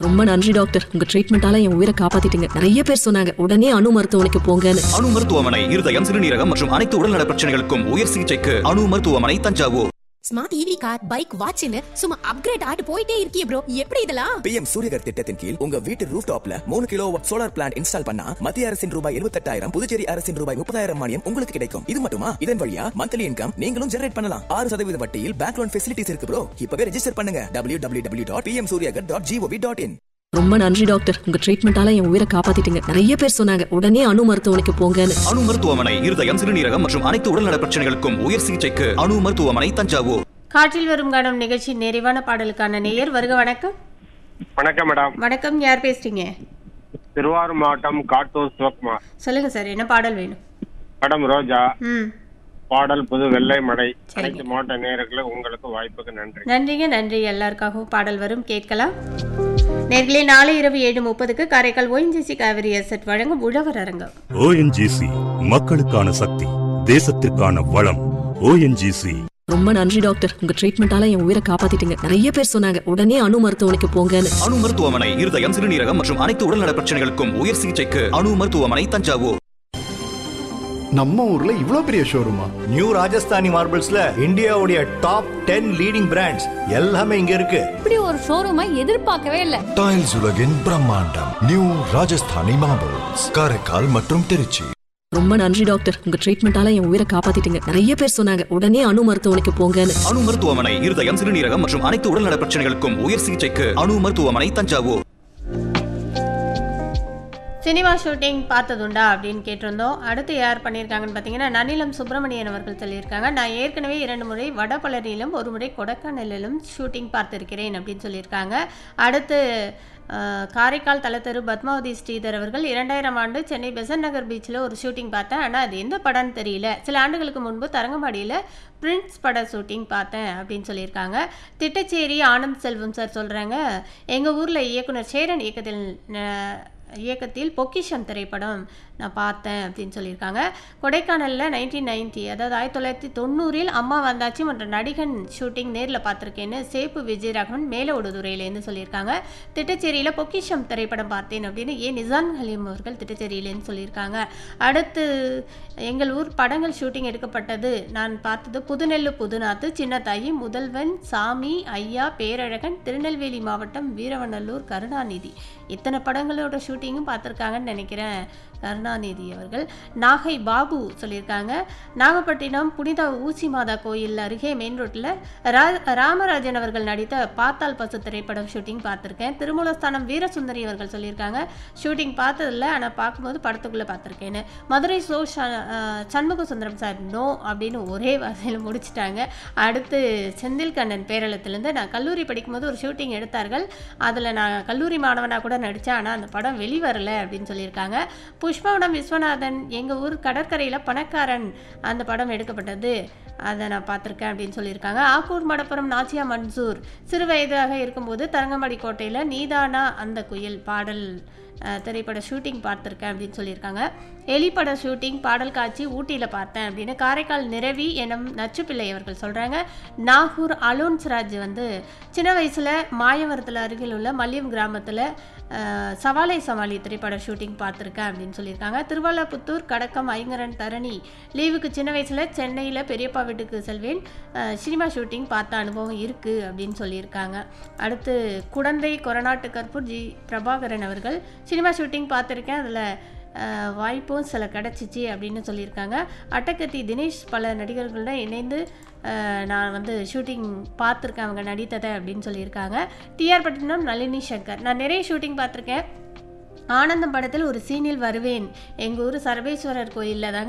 ரொம்ப நன்றி டாக்டர் உங்க ட்ரீட்மெண்டால என் உயிரை காப்பாத்திட்டீங்க நிறைய பேர் சொன்னாங்க உடனே அணு மருத்துவமனைக்கு போங்கன்னு அணு மருத்துவமனை இருதயம் சிறுநீரகம் மற்றும் அனைத்து உடல்நல பிரச்சனைகளுக்கும் உயர் சிகிச்சைக்கு அணு மருத்துவமனை Thanjavur smart EV car bike வாட்ச்னு சும்மா அப்கிரேட் ஆட்டு போயிட்டே இருக்கியே ப்ரோ எப்படி இதெல்லாம் பிஎம் சூரியகர் திட்டத்தின் கீழ் உங்க வீட்டு ரூஃப் டாப்ல மூணு கிலோ சோலார் பிளான்ட் இன்ஸ்டால் பண்ணா மத்திய அரசின் ரூபாய் எழுபத்தெட்டாயிரம் புதுச்சேரி அரசின் ரூபாய் முப்பதாயிரம் மானியம் உங்களுக்கு கிடைக்கும் இது மட்டுமா இதன் வழியா மந்த்லி இன்கம் நீங்களும் ஜெனரேட் பண்ணலாம் ஆறு சதவீத வட்டியில் பேங்க் லோன் ஃபெசிலிட்டிஸ் இருக்கு ப்ரோ இப்பவே ரெஜிஸ்டர் பண்ணுங்க W W W dot PM Suryaghar dot G O V dot in ரொம்ப நன்றி டாக்டர் உங்க ட்ரீட்மெண்டால என் உயிரை காப்பாத்திட்டீங்க நிறைய பேர் சொன்னாங்க உடனே அணு மருத்துவமனைக்கு போங்கன்னு அணு மருத்துவமனை இருதயம் சிறுநீரகம் மற்றும் அனைத்து உடல்நல பிரச்சனைகளுக்கும் உயர் சிகிச்சைக்கு அணு மருத்துவமனை தஞ்சாவூர் காற்றில் வரும் கானம் நிகழ்ச்சி நிறைவான பாடலுக்கான நேயர் வருக வணக்கம் வணக்கம் மேடம் வணக்கம் யார் பேசுறீங்க திருவாரூர் மாவட்டம் காட்டூர் சிவகுமார் சொல்லுங்க சார் என்ன பாடல் வேணும் மேடம் ரோஜா ம் பாடல் புது வெள்ளை மடை சரிங்க. அனைத்து மாவட்ட நேயர்களுக்கு உங்களுக்கு வாய்ப்புக்கு நன்றி நன்றிங்க நன்றி எல்லாருக்காகவும் பாடல் வரும் கேட்கலாம் நேர்களே நாளை இரவு ஏழு முப்பதுக்கு காரைக்கால் ஓஎன்ஜிசி காவிரி எஸ்எட் வழங்கும் உழவர் அரங்கம் ஓஎன்ஜிசி மக்களுக்கான சக்தி தேசத்திற்கான வளம் ஓஎன்ஜிசி ரொம்ப நன்றி டாக்டர் உங்க ட்ரீட்மெண்டால என் உயிரை காப்பாத்திட்டீங்க நிறைய பேர் சொன்னாங்க உடனே அணு மருத்துவமனைக்கு போங்கன்னு அணு மருத்துவமனை இருதயம் சிறுநீரகம் மற்றும் அனைத்து உடல்நல பிரச்சனைகளுக்கும் உயர் சிகிச்சைக்கு அணு மருத்துவமனை தஞ்சாவூர் நம்ம ஊர்ல இவ்ளோ பெரிய ஷோரூமா நியூ ராஜஸ்தானி மார்பிள்ஸ்ல இந்தியாவுடைய டாப் டென் லீடிங் பிராண்ட்ஸ் எல்லாமே இங்க இருக்கு இப்படி ஒரு ஷோரூமை எதிர்பார்க்கவே இல்ல டைல்ஸ் உலகின் பிரம்மாண்டம் நியூ ராஜஸ்தானி மார்பிள்ஸ் காரைக்கால் மற்றும் திருச்சி ரொம்ப நன்றி டாக்டர் உங்க ட்ரீட்மெண்டால என் உயிரை காப்பாத்திட்டீங்க நிறைய பேர் சொன்னாங்க உடனே அணு மருத்துவமனைக்கு போங்கன்னு அணு மருத்துவமனை இருதயம் சிறுநீரகம் மற்றும் அனைத்து உடல்நல பிரச்சனைகளுக்கும் உயர் சிகிச்சைக்கு அணு மருத்துவமனை தஞ்சாவூர் சினிமா ஷூட்டிங் பார்த்ததுண்டா அப்படின்னு கேட்டிருந்தோம் அடுத்து யார் பண்ணியிருக்காங்கன்னு பார்த்தீங்கன்னா நனிலம் சுப்பிரமணியன் அவர்கள் சொல்லியிருக்காங்க நான் ஏற்கனவே இரண்டு முறை வடபழனியிலும் ஒரு முறை கொடைக்கானலிலும் ஷூட்டிங் பார்த்திருக்கிறேன் அப்படின்னு சொல்லியிருக்காங்க அடுத்து அஹ், காரைக்கால் தலத்தெரு பத்மாவதி ஸ்ரீதர் அவர்கள் இரண்டாயிரம் ஆண்டு சென்னை பெசன் நகர் பீச்சில் ஒரு ஷூட்டிங் பார்த்தேன் ஆனால் அது எந்த படம்னு தெரியல சில ஆண்டுகளுக்கு முன்பு தரங்கம்பாடியில் பிரின்ஸ் பட ஷூட்டிங் பார்த்தேன் அப்படின்னு சொல்லியிருக்காங்க திட்டச்சேரி ஆனந்த் செல்வம் சார் சொல்கிறாங்க எங்கள் ஊரில் இயக்குனர் சேரன் இயக்கத்தில் அஹ், இயக்கத்தில் பொக்கிஷம் திரைப்படம் நான் பார்த்தேன் அப்படின்னு சொல்லியிருக்காங்க கொடைக்கானலில் நைன்டீன் நைன்டி அதாவது ஆயிரத்தி தொள்ளாயிரத்தி தொண்ணூறில் அம்மா வந்தாச்சு மற்ற நடிகன் ஷூட்டிங் நேரில் பார்த்துருக்கேன்னு சேப்பு விஜயராகவன் மேலோடுதுறையிலேருந்து சொல்லியிருக்காங்க திட்டச்சேரியில் பொக்கிஷம் திரைப்படம் பார்த்தேன் அப்படின்னு ஏ நிசான் ஹலீம் அவர்கள் திட்டச்சேரியிலேருந்து சொல்லியிருக்காங்க அடுத்து எங்கள் ஊர் படங்கள் ஷூட்டிங் எடுக்கப்பட்டது நான் பார்த்தது புதுநெல்லு புதுநாத்து சின்னத்தாயி முதல்வன் சாமி ஐயா பேரழகன் திருநெல்வேலி மாவட்டம் வீரவநல்லூர் கருணாநிதி இத்தனை படங்களோட ஷூட்டிங்கும் பார்த்துருக்காங்கன்னு நினைக்கிறேன் கருணாநிதி அவர்கள் நாகை பாபு சொல்லியிருக்காங்க நாகப்பட்டினம் புனித ஊசி மாதா கோயில் அருகே மெயின் ரோட்டில் ரா ராமராஜன் அவர்கள் நடித்த பாத்தால் பசு திரைப்படம் ஷூட்டிங் பார்த்துருக்கேன் திருமூலஸ்தானம் வீரசுந்தரி அவர்கள் சொல்லியிருக்காங்க ஷூட்டிங் பார்த்ததில்ல ஆனால் பார்க்கும்போது படத்துக்குள்ளே பார்த்துருக்கேன்னு மதுரை சோ ச- அஹ் சண்முக சுந்தரம் சார் நோ அப்படின்னு ஒரே வார்த்தையில் முடிச்சிட்டாங்க அடுத்து செந்தில் கண்ணன் பேரளத்துலேருந்து நான் கல்லூரி படிக்கும்போது ஒரு ஷூட்டிங் எடுத்தார்கள் அதில் நான் கல்லூரி மாணவனாக கூட நடித்தேன் ஆனால் அந்த படம் வெளிவரல அப்படின்னு சொல்லியிருக்காங்க புஷ்பவனம் விஸ்வநாதன் எங்கள் ஊர் கடற்கரையில் பணக்காரன் அந்த படம் எடுக்கப்பட்டது அதை நான் பார்த்துருக்கேன் அப்படின்னு சொல்லியிருக்காங்க ஆக்கூர் மடப்புறம் நாச்சியா மன்சூர் சிறு வயதாக இருக்கும்போது தரங்கம்பாடி கோட்டையில் நீதானா அந்த குயில் பாடல் அஹ், திரைப்பட ஷூட்டிங் பார்த்துருக்கேன் அப்படின்னு சொல்லியிருக்காங்க எலிப்பட ஷூட்டிங் பாடல் காட்சி ஊட்டியில் பார்த்தேன் அப்படின்னு காரைக்கால் நிரவி எனும் நச்சுப்பிள்ளை அவர்கள் சொல்கிறாங்க நாகூர் அலோன்ஸ் ராஜ் வந்து சின்ன வயசில் மாயவரத்தில் அருகில் உள்ள மல்லியம் கிராமத்தில் அஹ், சவாலை சமாளி திரைப்பட ஷூட்டிங் பார்த்துருக்கேன் அப்படின்னு சொல்லியிருக்காங்க திருவள்ளப்புத்தூர் கடக்கம் ஐங்கரன் தரணி லீவுக்கு சின்ன வயசில் சென்னையில் பெரியப்பா வீட்டுக்கு செல்வேன் அஹ், சினிமா ஷூட்டிங் பார்த்த அனுபவம் இருக்குது அப்படின்னு சொல்லியிருக்காங்க அடுத்து குடந்தை கொரநாட்டு கற்பூர் ஜி பிரபாகரன் அவர்கள் சினிமா ஷூட்டிங் பார்த்துருக்கேன் அதில் வாய்ப்பும் சில கிடச்சிச்சு அப்படின்னு சொல்லியிருக்காங்க அட்டகத்தி தினேஷ் பல நடிகர்களுடன் இணைந்து அஹ், நான் வந்து ஷூட்டிங் பார்த்துருக்கேன் அவங்க நடித்ததை அப்படின்னு சொல்லியிருக்காங்க டிஆர் பட்டினம் நளினி சங்கர் நான் நிறைய ஷூட்டிங் பார்த்துருக்கேன் ஆனந்தம் படத்தில் ஒரு சீனில் வருவேன் எங்கள் ஊர் சர்வேஸ்வரர் கோயிலில் தாங்க